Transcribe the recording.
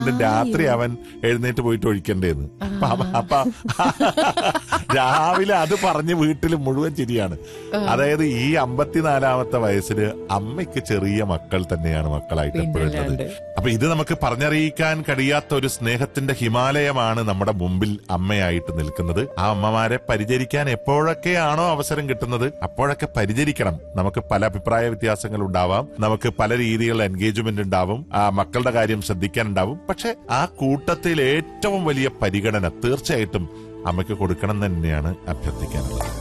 രാത്രി അവൻ എഴുന്നേറ്റ് പോയിട്ട് ഒഴിക്കണ്ടേന്ന് അപ്പൊ അവ- അപ്പൊ രാവിലെ അത് പറഞ്ഞ് വീട്ടിൽ മുഴുവൻ ചിരിയാണ് അതായത് ഈ അമ്പത്തിനാലാമത്തെ വയസ്സില് അമ്മയ്ക്ക് ചെറിയ മക്കൾ തന്നെയാണ് മക്കളായിട്ട് എപ്പോഴും ഉള്ളത് പിന്നല്ലാണ്ട്. അപ്പൊ ഇത് നമുക്ക് പറഞ്ഞറിയിക്കാൻ കഴിയാത്ത ഒരു സ്നേഹത്തിന്റെ ഹിമാലയമാണ് നമ്മുടെ മുമ്പിൽ അമ്മയായിട്ട് നിൽക്കുന്നത് ആ അമ്മമാരെ പരിചരിക്കാൻ എപ്പോഴൊക്കെയാണോ അവസരം കിട്ടുന്നത് അപ്പോഴൊക്കെ പരിചരിക്കണം നമുക്ക് പല അഭിപ്രായ വ്യത്യാസങ്ങൾ ഉണ്ടാവാം നമുക്ക് പല രീതിയിലുള്ള എൻഗേജ്മെന്റ് ഉണ്ടാവും ആ മക്കളുടെ കാര്യം ശ്രദ്ധിക്കാനുണ്ടാവും പക്ഷെ ആ കൂട്ടത്തിൽ ഏറ്റവും വലിയ പരിഗണന തീർച്ചയായിട്ടും അമ്മയ്ക്ക് കൊടുക്കണം എന്ന് തന്നെയാണ് അഭ്യർത്ഥിക്കാനുള്ളത്